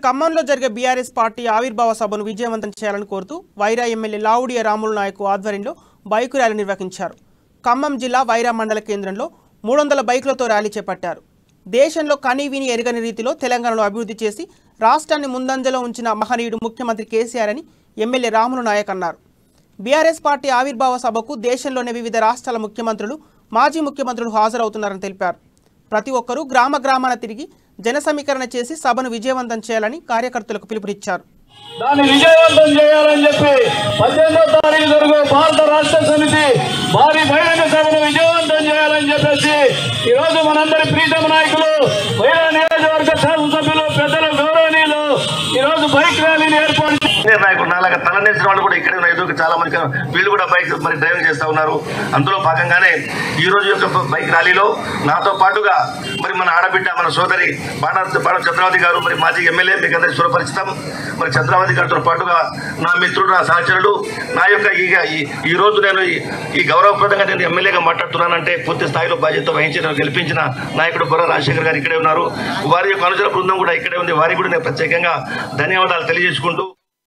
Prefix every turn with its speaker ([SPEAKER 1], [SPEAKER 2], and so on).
[SPEAKER 1] ఖమ్మంలో జరిగే BRS party ఆవిర్భావ సభను విజయవంతం చేయాలని కోరుతూ వైరా ఎమ్మెల్యే లావుడియ రాములు నాయక్ ఆధ్వర్యంలో బైకు ర్యాలీ నిర్వహించారు ఖమ్మం జిల్లా వైరా మండల కేంద్రంలో మూడు వందల బైకులతో ర్యాలీ చేపట్టారు దేశంలో కనీవిని ఎరగని రీతిలో తెలంగాణలో అభివృద్ధి చేసి రాష్ట్రాన్ని ముందంజలో ఉంచిన మహనీయుడు ముఖ్యమంత్రి కేసీఆర్ అని ఎమ్మెల్యే రాములు నాయక్ అన్నారు బీఆర్ఎస్ పార్టీ ఆవిర్భావ సభకు దేశంలోని వివిధ రాష్ట్రాల ముఖ్యమంత్రులు మాజీ ముఖ్యమంత్రులు హాజరవుతున్నారని తెలిపారు ప్రతి ఒక్కరూ గ్రామ గ్రామాన తిరిగి జన సమీకరణ చేసి సభను విజయవంతం చేయాలని కార్యకర్తలకు పిలుపునిచ్చారు
[SPEAKER 2] దాన్ని విజయవంతం చేయాలని చెప్పి పద్దెనిమిదో తారీఖు జరుగు భారత రాష్ట్ర సమితి భారీ బహిరంగ సభను విజయవంతం చేయాలని చెప్పేసి ఈ రోజు మనందరి ప్రీతమ నాయకులు వైరా నియోజకవర్గ శాసనసభ్యులు పెద్దలు గౌరవనీయులు ఈ రోజు బైక్ ర్యాలీని ఏర్పాటు చేశారు.
[SPEAKER 3] సీనియర్ నాయకుడు నాలాగా తలనేసిన వాళ్ళు కూడా ఇక్కడే ఉన్నారు ఎదురు చాలా మంది వీళ్ళు కూడా బైక్ మరి డ్రైవింగ్ చేస్తా ఉన్నారు అందులో భాగంగానే ఈ రోజు యొక్క బైక్ ర్యాలీలో నాతో పాటుగా మరి మన ఆడబిడ్డ మన సోదరి బాణ బాణ చంద్రావతి గారు మరి మాజీ ఎమ్మెల్యే మీకు అందరికి సురపరిచితం మరి చంద్రావతి గారితో పాటుగా నా మిత్రుడు నా సహచరుడు నా యొక్క ఈ ఈ- ఈ రోజు నేను ఈ- ఈ గౌరవప్రదంగా నేను ఎమ్మెల్యేగా మాట్లాడుతున్నానంటే పూర్తి స్థాయిలో బాధ్యత వహించి నన్ను గెలిపించిన నాయకుడు బొర్ర రాజశేఖర్ గారు ఇక్కడే ఉన్నారు వారి యొక్క అనుచర బృందం కూడా ఇక్కడే ఉంది వారికి కూడా నేను ప్రత్యేకంగా ధన్యవాదాలు తెలియజేసుకుంటూ